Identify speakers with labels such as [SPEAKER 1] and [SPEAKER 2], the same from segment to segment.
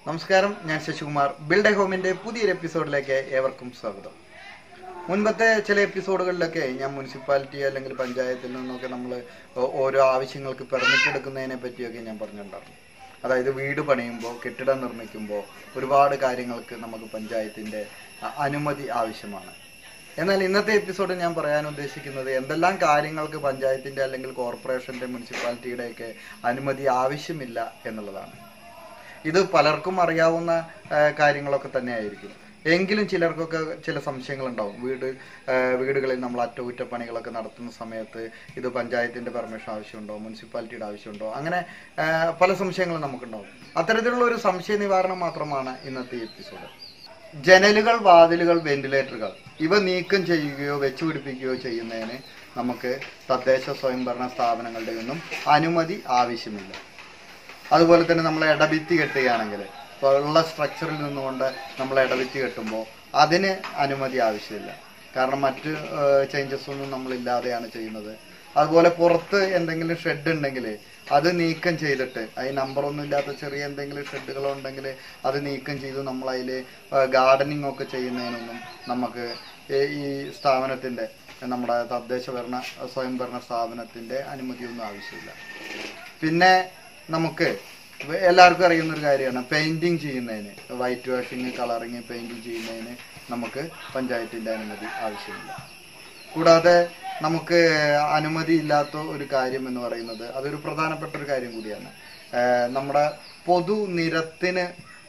[SPEAKER 1] നമസ്കാരം ഞാൻ Sasikumar build A ഹോമിന്റെ പുതിയൊരു എപ്പിസോഡിലേക്ക് ഏവർക്കും സ്വാഗതം മുൻപത്തെ ചില എപ്പിസോഡുകളിലൊക്കെ ഞാൻ മുനിസിപ്പാലിറ്റി അല്ലെങ്കിൽ പഞ്ചായത്തിൽ നിന്നൊക്കെ നമ്മൾ ഓരോ ആവശ്യങ്ങൾക്ക് പെർമിറ്റ് എടുക്കുന്നതിനെ പറ്റിയൊക്കെ ഞാൻ പറഞ്ഞിട്ടുണ്ടായിരുന്നു അതായത് വീട് പണിയുമ്പോൾ കെട്ടിടം നിർമ്മിക്കുമ്പോൾ ഒരുപാട് കാര്യങ്ങൾക്ക് നമുക്ക് പഞ്ചായത്തിൻ്റെ അ- അനുമതി ആവശ്യമാണ് എന്നാൽ ഇന്നത്തെ എപ്പിസോഡിൽ ഞാൻ പറയാൻ ഉദ്ദേശിക്കുന്നത് എന്തെല്ലാം കാര്യങ്ങൾക്ക് പഞ്ചായത്തിൻ്റെ അല്ലെങ്കിൽ കോർപ്പറേഷൻ്റെ മുനിസിപ്പാലിറ്റിയുടെയൊക്കെ അനുമതി ആവശ്യമില്ല എന്നുള്ളതാണ് ഇത് പലർക്കും അറിയാവുന്ന ആ, കാര്യങ്ങളൊക്കെ തന്നെയായിരിക്കും എങ്കിലും ചിലർക്കൊക്കെ ചില സംശയങ്ങളുണ്ടാവും വീട് ആ, വീടുകളിൽ നമ്മൾ അറ്റകുറ്റപ്പണികളൊക്കെ നടത്തുന്ന സമയത്ത് ഇത് പഞ്ചായത്തിന്റെ പെർമിഷൻ ആവശ്യമുണ്ടോ മുനിസിപ്പാലിറ്റിയുടെ ആവശ്യമുണ്ടോ അങ്ങനെ ആ, പല സംശയങ്ങളും നമുക്കുണ്ടാവും അത്തരത്തിലുള്ള ഒരു സംശയ നിവാരണം മാത്രമാണ് ഇന്നത്തെ ഈ എപ്പിസോഡ് ജനലുകൾ വാതിലുകൾ വെന്റിലേറ്ററുകൾ ഇവ നീക്കം ചെയ്യുകയോ വെച്ചുപിടിപ്പിക്കുകയോ ചെയ്യുന്നതിന് നമുക്ക് തദ്ദേശ സ്വയംഭരണ സ്ഥാപനങ്ങളുടെ ഒന്നും അനുമതി ആവശ്യമില്ല അതുപോലെ തന്നെ നമ്മൾ ഇടഭിത്തി കെട്ടുകയാണെങ്കിൽ ഇപ്പോൾ ഉള്ള സ്ട്രക്ചറിൽ നിന്നുകൊണ്ട് നമ്മൾ ഇടഭിത്തി കെട്ടുമ്പോൾ അതിന് അനുമതി ആവശ്യമില്ല കാരണം മറ്റ് ചേഞ്ചസ് ഒന്നും നമ്മളില്ലാതെയാണ് ചെയ്യുന്നത് അതുപോലെ പുറത്ത് എന്തെങ്കിലും ഷെഡ് ഉണ്ടെങ്കിൽ അത് നീക്കം ചെയ്തിട്ട് അതിന് നമ്പറൊന്നും ഇല്ലാത്ത ചെറിയ എന്തെങ്കിലും ഷെഡുകളോ ഉണ്ടെങ്കിൽ അത് നീക്കം ചെയ്ത് നമ്മൾ അതിൽ ഗാർഡനിങ് ഒക്കെ ചെയ്യുന്നതിനൊന്നും നമുക്ക് ഈ- ഈ സ്ഥാപനത്തിൻ്റെ നമ്മുടെ തദ്ദേശ ഭരണ സ്വയംഭരണ സ്ഥാപനത്തിൻ്റെ അനുമതിയൊന്നും ആവശ്യമില്ല പിന്നെ നമുക്ക് വ- എല്ലാവർക്കും അറിയുന്ന ഒരു കാര്യമാണ് പെയിന്റിങ് ചെയ്യുന്നതിന് വൈറ്റ് വാഷിങ് കളറിങ് പെയിന്റിങ് ചെയ്യുന്നതിന് നമുക്ക് പഞ്ചായത്തിന്റെ അനുമതി ആവശ്യമില്ല കൂടാതെ നമുക്ക് അനുമതി ഇല്ലാത്ത ഒരു കാര്യം എന്ന് പറയുന്നത് അതൊരു പ്രധാനപ്പെട്ട ഒരു കാര്യം കൂടിയാണ് ഏഹ് നമ്മുടെ പൊതു നിരത്തിന്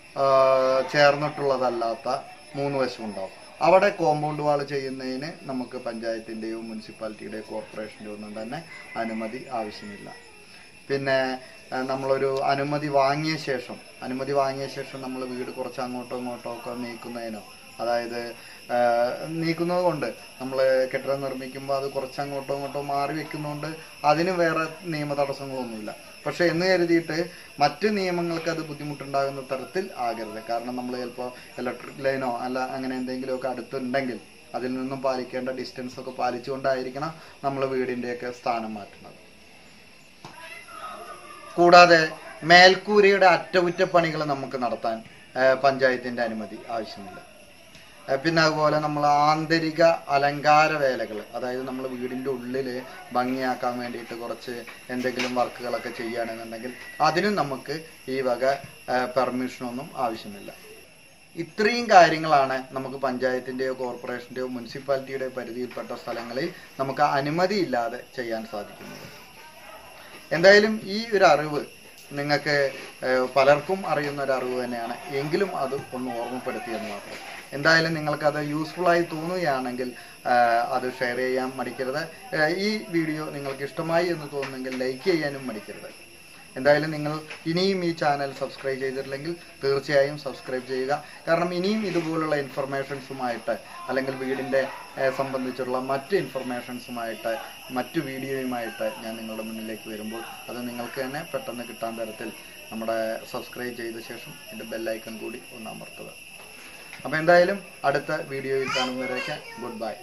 [SPEAKER 1] ആഹ് ചേർന്നിട്ടുള്ളതല്ലാത്ത മൂന്ന് വശം ഉണ്ടാവും അവിടെ കോമ്പൗണ്ട് വാൾ ചെയ്യുന്നതിന് നമുക്ക് പഞ്ചായത്തിന്റെയോ മുനിസിപ്പാലിറ്റിയുടെയോ കോർപ്പറേഷൻ്റെയോ ഒന്നും തന്നെ അനുമതി ആവശ്യമില്ല പിന്നെ ആ, നമ്മളൊരു അനുമതി വാങ്ങിയ ശേഷം അനുമതി വാങ്ങിയ ശേഷം നമ്മൾ വീട് കുറച്ച് അങ്ങോട്ടോ ഇങ്ങോട്ടോ ഒക്കെ നീക്കുന്നതിനോ അതായത് ആ, നീക്കുന്നത് കൊണ്ട് നമ്മൾ കെട്ടിടം നിർമ്മിക്കുമ്പോൾ അത് കുറച്ച് അങ്ങോട്ടോ ഇങ്ങോട്ടോ മാറി വെക്കുന്നതുകൊണ്ട് അതിന് വേറെ നിയമ തടസ്സങ്ങളൊന്നുമില്ല പക്ഷെ എന്ന് കരുതിയിട്ട് മറ്റ് നിയമങ്ങൾക്ക് അത് ബുദ്ധിമുട്ടുണ്ടാകുന്ന തരത്തിൽ ആകരുത് കാരണം നമ്മൾ ചിലപ്പോൾ ഇലക്ട്രിക് ലൈനോ അല്ല അങ്ങനെ എന്തെങ്കിലുമൊക്കെ അടുത്തുണ്ടെങ്കിൽ അതിൽ നിന്നും പാലിക്കേണ്ട ഡിസ്റ്റൻസ് ഒക്കെ പാലിച്ചുകൊണ്ടായിരിക്കണം നമ്മൾ വീടിൻ്റെയൊക്കെ സ്ഥാനം മാറ്റുന്നത് കൂടാതെ മേൽക്കൂരയുടെ അറ്റകുറ്റപ്പണികൾ നമുക്ക് നടത്താൻ ആ, പഞ്ചായത്തിന്റെ അനുമതി ആവശ്യമില്ല ആ, പിന്നെ അതുപോലെ നമ്മൾ ആന്തരിക അലങ്കാര വേലകൾ അതായത് നമ്മൾ വീടിന്റെ ഉള്ളിൽ ഭംഗിയാക്കാൻ വേണ്ടിയിട്ട് കുറച്ച് എന്തെങ്കിലും വർക്കുകളൊക്കെ ചെയ്യുകയാണെന്നുണ്ടെങ്കിൽ അതിനും നമുക്ക് ഈ വക പെർമിഷനൊന്നും ആവശ്യമില്ല ഇത്രയും കാര്യങ്ങളാണ് നമുക്ക് പഞ്ചായത്തിന്റെയോ കോർപ്പറേഷന്റെയോ മുനിസിപ്പാലിറ്റിയുടെയോ പരിധിയിൽപ്പെട്ട സ്ഥലങ്ങളിൽ നമുക്ക് അനുമതിയില്ലാതെ ചെയ്യാൻ സാധിക്കുന്നത് എന്തായാലും ഈ ഒരു അറിവ് നിങ്ങൾക്ക് ഏഹ്, പലർക്കും അറിയുന്ന ഒരു അറിവ് തന്നെയാണ് എങ്കിലും അത് ഒന്ന് ഓർമ്മപ്പെടുത്തിയെന്ന് മാത്രം എന്തായാലും നിങ്ങൾക്ക് അത് യൂസ്ഫുൾ ആയി തോന്നുകയാണെങ്കിൽ ആഹ്, അത് ഷെയർ ചെയ്യാൻ മടിക്കരുത് ഏഹ്, ഈ വീഡിയോ നിങ്ങൾക്ക് ഇഷ്ടമായി എന്ന് തോന്നുന്നെങ്കിൽ ലൈക്ക് ചെയ്യാനും മടിക്കരുത് എന്തായാലും നിങ്ങൾ ഇനിയും ഈ ചാനൽ സബ്സ്ക്രൈബ് ചെയ്തിട്ടില്ലെങ്കിൽ തീർച്ചയായും സബ്സ്ക്രൈബ് ചെയ്യുക കാരണം ഇനിയും ഇതുപോലുള്ള ഇൻഫർമേഷൻസുമായിട്ട് അല്ലെങ്കിൽ വീടിൻ്റെ ഏഹ്, സംബന്ധിച്ചുള്ള മറ്റ് ഇൻഫർമേഷൻസുമായിട്ട് മറ്റു വീഡിയോയുമായിട്ട് ഞാൻ നിങ്ങളുടെ മുന്നിലേക്ക് വരുമ്പോൾ അത് നിങ്ങൾക്ക് തന്നെ പെട്ടെന്ന് കിട്ടാൻ തരത്തിൽ നമ്മുടെ സബ്സ്ക്രൈബ് ചെയ്ത ശേഷം എൻ്റെ ബെല്ലൈക്കൺ കൂടി ഒന്ന് അമർത്തുക അപ്പോൾ എന്തായാലും അടുത്ത വീഡിയോയിൽ കാണുന്നവരേക്ക് ഗുഡ് ബൈ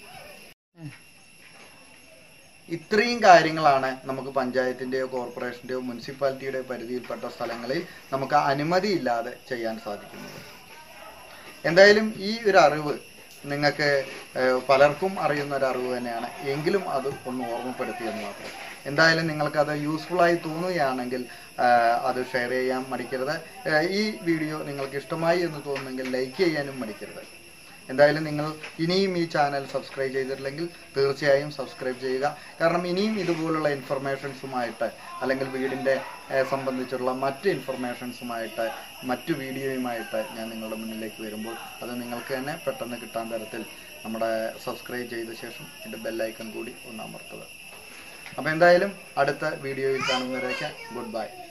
[SPEAKER 1] ഇത്രയും കാര്യങ്ങളാണ് നമുക്ക് പഞ്ചായത്തിന്റെയോ കോർപ്പറേഷന്റെയോ മുനിസിപ്പാലിറ്റിയുടെയോ പരിധിയിൽപ്പെട്ട സ്ഥലങ്ങളിൽ നമുക്ക് അനുമതിയില്ലാതെ ചെയ്യാൻ സാധിക്കുന്നത് എന്തായാലും ഈ ഒരു അറിവ് നിങ്ങൾക്ക് ഏഹ്, പലർക്കും അറിയുന്ന ഒരു അറിവ് തന്നെയാണ് എങ്കിലും അത് ഒന്ന് ഓർമ്മപ്പെടുത്തിയെന്ന് മാത്രം എന്തായാലും നിങ്ങൾക്ക് അത് യൂസ്ഫുൾ ആയി തോന്നുകയാണെങ്കിൽ ആഹ്, അത് ഷെയർ ചെയ്യാൻ മടിക്കരുത് ഏഹ്, ഈ വീഡിയോ നിങ്ങൾക്ക് ഇഷ്ടമായി എന്ന് തോന്നുന്നെങ്കിൽ ലൈക്ക് ചെയ്യാനും മടിക്കരുത് എന്തായാലും നിങ്ങൾ ഇനിയും ഈ ചാനൽ സബ്സ്ക്രൈബ് ചെയ്തിട്ടില്ലെങ്കിൽ തീർച്ചയായും സബ്സ്ക്രൈബ് ചെയ്യുക കാരണം ഇനിയും ഇതുപോലുള്ള ഇൻഫർമേഷൻസുമായിട്ട് അല്ലെങ്കിൽ വീടിൻ്റെ ഏഹ്, സംബന്ധിച്ചുള്ള മറ്റ് ഇൻഫർമേഷൻസുമായിട്ട് മറ്റു വീഡിയോയുമായിട്ട് ഞാൻ നിങ്ങളുടെ മുന്നിലേക്ക് വരുമ്പോൾ അത് നിങ്ങൾക്ക് തന്നെ പെട്ടെന്ന് കിട്ടാൻ തരത്തിൽ നമ്മുടെ സബ്സ്ക്രൈബ് ചെയ്ത ശേഷം എൻ്റെ ബെല്ലൈക്കൺ കൂടി ഒന്ന് അമർത്തുക അപ്പോൾ എന്തായാലും അടുത്ത വീഡിയോയിൽ കാണുന്നവരേക്ക് ഗുഡ് ബൈ